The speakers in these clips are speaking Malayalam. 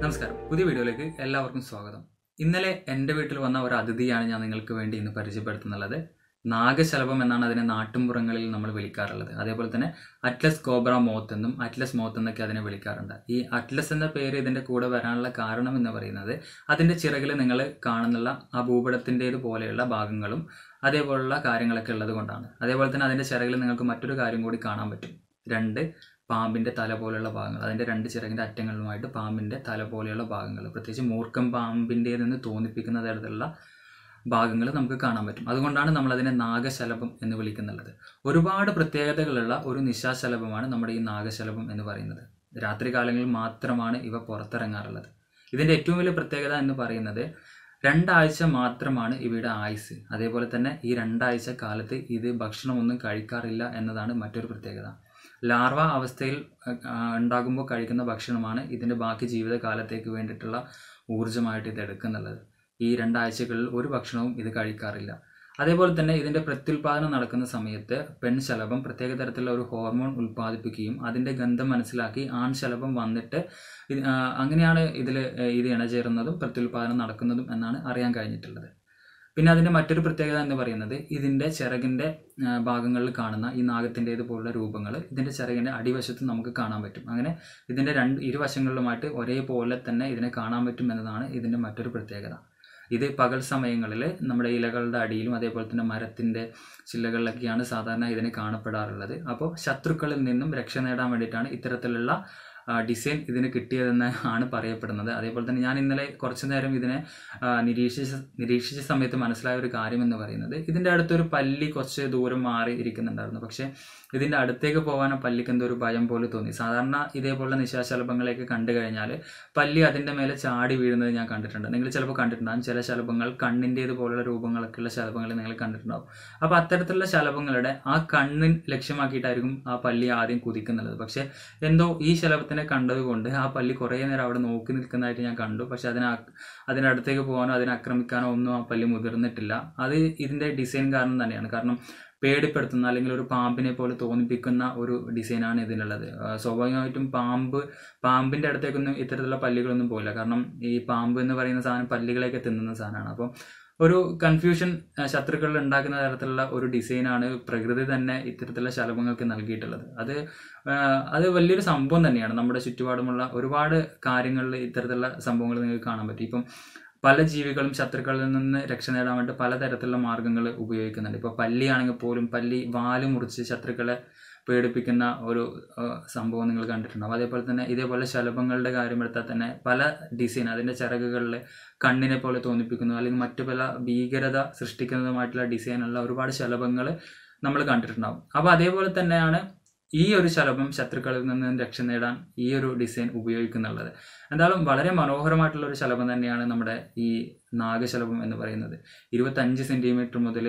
നമസ്കാരം പുതിയ വീഡിയോയിലേക്ക് എല്ലാവർക്കും സ്വാഗതം ഇന്നലെ എൻ്റെ വീട്ടിൽ വന്ന ഒരു അതിഥിയാണ് ഞാൻ നിങ്ങൾക്ക് വേണ്ടി ഇന്ന് പരിചയപ്പെടുത്തുന്നുള്ളത് നാഗശലഭം എന്നാണ് അതിനെ നാട്ടുംപുറങ്ങളിൽ നമ്മൾ വിളിക്കാറുള്ളത് അതേപോലെ തന്നെ അറ്റ്ലസ് കോബ്ര മോത്ത് എന്നും അറ്റ്ലസ് മോത്ത് എന്നൊക്കെ അതിനെ വിളിക്കാറുണ്ട് ഈ അറ്റ്ലസ് എന്ന പേര് ഇതിൻ്റെ കൂടെ വരാനുള്ള കാരണം എന്ന് പറയുന്നത് അതിൻ്റെ ചിറകിൽ നിങ്ങൾ കാണുന്നുള്ള ആ ഭൂപടത്തിൻ്റേത് പോലെയുള്ള ഭാഗങ്ങളും അതേപോലുള്ള കാര്യങ്ങളൊക്കെ ഉള്ളത് കൊണ്ടാണ് അതേപോലെ തന്നെ അതിൻ്റെ ചിറകിൽ നിങ്ങൾക്ക് മറ്റൊരു കാര്യം കൂടി കാണാൻ പറ്റും രണ്ട് പാമ്പിൻ്റെ തല പോലെയുള്ള ഭാഗങ്ങൾ അതിൻ്റെ രണ്ട് ചിറകിൻ്റെ അറ്റങ്ങളുമായിട്ട് പാമ്പിൻ്റെ തല പോലെയുള്ള ഭാഗങ്ങൾ പ്രത്യേകിച്ച് മൂർക്കം പാമ്പിൻ്റേതെന്ന് തോന്നിപ്പിക്കുന്ന തരത്തിലുള്ള ഭാഗങ്ങൾ നമുക്ക് കാണാൻ പറ്റും അതുകൊണ്ടാണ് നമ്മൾ അതിനെ നാഗശലഭം എന്ന് വിളിക്കുന്നുള്ളത് ഒരുപാട് പ്രത്യേകതകളുള്ള ഒരു നിശാശലഭമാണ് നമ്മുടെ ഈ നാഗശലഭം എന്ന് പറയുന്നത് രാത്രി കാലങ്ങളിൽ മാത്രമാണ് ഇവ പുറത്തിറങ്ങാറുള്ളത് ഇതിൻ്റെ ഏറ്റവും വലിയ പ്രത്യേകത എന്ന് പറയുന്നത് രണ്ടാഴ്ച മാത്രമാണ് ഇവയുടെ ആയുസ് അതേപോലെ തന്നെ ഈ രണ്ടാഴ്ച കാലത്ത് ഇത് ഭക്ഷണമൊന്നും കഴിക്കാറില്ല എന്നതാണ് മറ്റൊരു പ്രത്യേകത ലാർവ അവസ്ഥയിൽ ആ, ഉണ്ടാകുമ്പോൾ കഴിക്കുന്ന ഭക്ഷണമാണ് ഇതിൻ്റെ ബാക്കി ജീവിതകാലത്തേക്ക് വേണ്ടിയിട്ടുള്ള ഊർജ്ജമായിട്ട് ഇത് എടുക്കുന്നുള്ളത് ഈ രണ്ടാഴ്ചകളിൽ ഒരു ഭക്ഷണവും ഇത് കഴിക്കാറില്ല അതേപോലെ തന്നെ ഇതിൻ്റെ പ്രത്യുൽപാദനം നടക്കുന്ന സമയത്ത് പെൺശലഭം പ്രത്യേക തരത്തിലുള്ള ഒരു ഹോർമോൺ ഉൽപ്പാദിപ്പിക്കുകയും അതിൻ്റെ ഗന്ധം മനസ്സിലാക്കി ആൺശലഭം വന്നിട്ട് ഇത് ആ, അങ്ങനെയാണ് ഇതിൽ ഇത് ഇണചേരുന്നതും പ്രത്യുൽപാദനം നടക്കുന്നതും എന്നാണ് അറിയാൻ കഴിഞ്ഞിട്ടുള്ളത് പിന്നെ അതിൻ്റെ മറ്റൊരു പ്രത്യേകത എന്ന് പറയുന്നത് ഇതിൻ്റെ ചിറകിൻ്റെ ആ, ഭാഗങ്ങളിൽ കാണുന്ന ഈ നാഗത്തിൻ്റേത് പോലുള്ള രൂപങ്ങൾ ഇതിൻ്റെ ചിറകിൻ്റെ അടിവശത്ത് നമുക്ക് കാണാൻ പറ്റും അങ്ങനെ ഇതിൻ്റെ രണ്ട് ഇരുവശങ്ങളിലുമായിട്ട് ഒരേപോലെ തന്നെ ഇതിനെ കാണാൻ പറ്റും എന്നതാണ് ഇതിൻ്റെ മറ്റൊരു പ്രത്യേകത ഇത് പകൽ സമയങ്ങളിൽ നമ്മുടെ ഇലകളുടെ അടിയിലും അതേപോലെ തന്നെ മരത്തിൻ്റെ ചില്ലകളിലൊക്കെയാണ് സാധാരണ ഇതിനെ കാണപ്പെടാറുള്ളത് അപ്പോൾ ശത്രുക്കളിൽ നിന്നും രക്ഷ നേടാൻ വേണ്ടിയിട്ടാണ് ഇത്തരത്തിലുള്ള ആ, ഡിസൈൻ ഇതിന് കിട്ടിയതെന്ന് ആണ് പറയപ്പെടുന്നത് അതേപോലെ തന്നെ ഞാൻ ഇന്നലെ കുറച്ചു നേരം ഇതിനെ ആ, നിരീക്ഷിച്ച നിരീക്ഷിച്ച സമയത്ത് മനസ്സിലായ ഒരു കാര്യം എന്ന് പറയുന്നത് ഇതിൻ്റെ അടുത്തൊരു പല്ലി കുറച്ച് ദൂരം മാറി ഇരിക്കുന്നുണ്ടായിരുന്നു പക്ഷേ ഇതിൻ്റെ അടുത്തേക്ക് പോകാൻ ആ പല്ലിക്ക് എന്തോ ഒരു ഭയം പോലെ തോന്നി സാധാരണ ഇതേപോലുള്ള നിശാശലഭങ്ങളെയൊക്കെ കണ്ടു കഴിഞ്ഞാൽ പല്ലി അതിൻ്റെ മേലെ ചാടി വീഴുന്നത് ഞാൻ കണ്ടിട്ടുണ്ട് നിങ്ങൾ ചിലപ്പോൾ കണ്ടിട്ടുണ്ടാകും ചില ശലഭങ്ങൾ കണ്ണിൻ്റേത് പോലുള്ള രൂപങ്ങളൊക്കെ ഉള്ള ശലഭങ്ങൾ നിങ്ങൾ കണ്ടിട്ടുണ്ടാവും അപ്പോൾ അത്തരത്തിലുള്ള ശലഭങ്ങളുടെ ആ കണ്ണിൻ ലക്ഷ്യമാക്കിയിട്ടായിരിക്കും ആ പല്ലി ആദ്യം കുതിക്കുന്നുള്ളത് പക്ഷേ എന്തോ ഈ ശലഭത്തിനെ കണ്ടതുകൊണ്ട് ആ പല്ലി കുറേ നേരം അവിടെ നോക്കി നിൽക്കുന്നതായിട്ട് ഞാൻ കണ്ടു പക്ഷെ അതിനെ ആ- അതിനടുത്തേക്ക് പോകാനോ അതിനെ ആക്രമിക്കാനോ ഒന്നും ആ പല്ലി മുതിർന്നിട്ടില്ല അത് ഇതിൻ്റെ ഡിസൈൻ കാരണം തന്നെയാണ് കാരണം പേടിപ്പെടുത്തുന്ന അല്ലെങ്കിൽ ഒരു പാമ്പിനെ പോലെ തോന്നിപ്പിക്കുന്ന ഒരു ഡിസൈനാണ് ഇതിനുള്ളത് ആ, സ്വാഭാവികമായിട്ടും പാമ്പ് പാമ്പിൻ്റെ അടുത്തേക്കൊന്നും ഇത്തരത്തിലുള്ള പല്ലികളൊന്നും പോയില്ല കാരണം ഈ പാമ്പ് എന്ന് പറയുന്ന സാധനം പല്ലികളെയൊക്കെ തിന്നുന്ന സാധനമാണ് അപ്പം ഒരു കൺഫ്യൂഷൻ ശത്രുക്കളിൽ ഉണ്ടാക്കുന്ന തരത്തിലുള്ള ഒരു ഡിസൈനാണ് പ്രകൃതി തന്നെ ഇത്തരത്തിലുള്ള ശലഭങ്ങൾക്ക് നൽകിയിട്ടുള്ളത് അത് ആ, അത് വലിയൊരു സംഭവം തന്നെയാണ് നമ്മുടെ ചുറ്റുപാടുമുള്ള ഒരുപാട് കാര്യങ്ങളിൽ ഇത്തരത്തിലുള്ള സംഭവങ്ങൾ നിങ്ങൾക്ക് കാണാൻ പറ്റും ഇപ്പം പല ജീവികളും ശത്രുക്കളിൽ നിന്ന് രക്ഷ നേടാൻ വേണ്ടി പലതരത്തിലുള്ള മാർഗങ്ങൾ ഉപയോഗിക്കുന്നുണ്ട് ഇപ്പോൾ പല്ലിയാണെങ്കിൽ പോലും പല്ലി വാല് മുറിച്ച് ശത്രുക്കളെ പേടിപ്പിക്കുന്ന ഒരു ആ, സംഭവം നിങ്ങൾ കണ്ടിട്ടുണ്ടാവും അതേപോലെ തന്നെ ഇതേപോലെ ശലഭങ്ങളുടെ കാര്യം എടുത്താൽ തന്നെ പല ഡിസൈൻ അതിൻ്റെ ചിറകുകളിൽ കണ്ണിനെ പോലെ തോന്നിപ്പിക്കുന്നു അല്ലെങ്കിൽ മറ്റു പല ഭീകരത സൃഷ്ടിക്കുന്നതുമായിട്ടുള്ള ഡിസൈനുള്ള ഒരുപാട് ശലഭങ്ങൾ നമ്മൾ കണ്ടിട്ടുണ്ടാവും അപ്പോൾ അതേപോലെ തന്നെയാണ് ഈ ഒരു ശലഭം ശത്രുക്കളിൽ നിന്ന് രക്ഷ നേടാൻ ഈ ഒരു ഡിസൈൻ ഉപയോഗിക്കുന്നുള്ളത് എന്തായാലും വളരെ മനോഹരമായിട്ടുള്ള ഒരു ശലഭം തന്നെയാണ് നമ്മുടെ ഈ നാഗശലഭം എന്ന് പറയുന്നത് ഇരുപത്തഞ്ച് സെൻറ്റിമീറ്റർ മുതൽ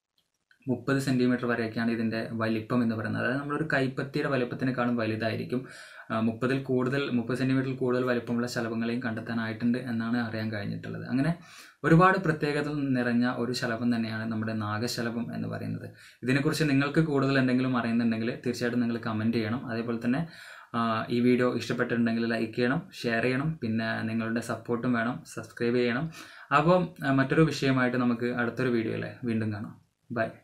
മുപ്പത് സെൻറ്റിമീറ്റർ വരെയൊക്കെയാണ് ഇതിൻ്റെ വലിപ്പം എന്ന് പറയുന്നത് അതായത് നമ്മളൊരു കൈപ്പത്തിയുടെ വലിപ്പത്തിനേക്കാളും വലുതായിരിക്കും ആ, മുപ്പതിൽ കൂടുതൽ മുപ്പത് സെൻറ്റിമീറ്ററിൽ കൂടുതൽ വലിപ്പമുള്ള ശലഭങ്ങളെയും കണ്ടെത്താനായിട്ടുണ്ട് എന്നാണ് അറിയാൻ കഴിഞ്ഞിട്ടുള്ളത് അങ്ങനെ ഒരുപാട് പ്രത്യേകത നിറഞ്ഞ ഒരു ശലഭം തന്നെയാണ് നമ്മുടെ നാഗശലഭം എന്ന് പറയുന്നത് ഇതിനെക്കുറിച്ച് നിങ്ങൾക്ക് കൂടുതൽ എന്തെങ്കിലും അറിയുന്നുണ്ടെങ്കിൽ തീർച്ചയായിട്ടും നിങ്ങൾ കമൻറ്റ് ചെയ്യണം അതേപോലെ തന്നെ ആ, ഈ വീഡിയോ ഇഷ്ടപ്പെട്ടിട്ടുണ്ടെങ്കിൽ ലൈക്ക് ചെയ്യണം ഷെയർ ചെയ്യണം പിന്നെ നിങ്ങളുടെ സപ്പോർട്ടും വേണം സബ്സ്ക്രൈബ് ചെയ്യണം അപ്പം ആ, മറ്റൊരു വിഷയമായിട്ട് നമുക്ക് അടുത്തൊരു വീഡിയോയിൽ വീണ്ടും കാണാം ബൈ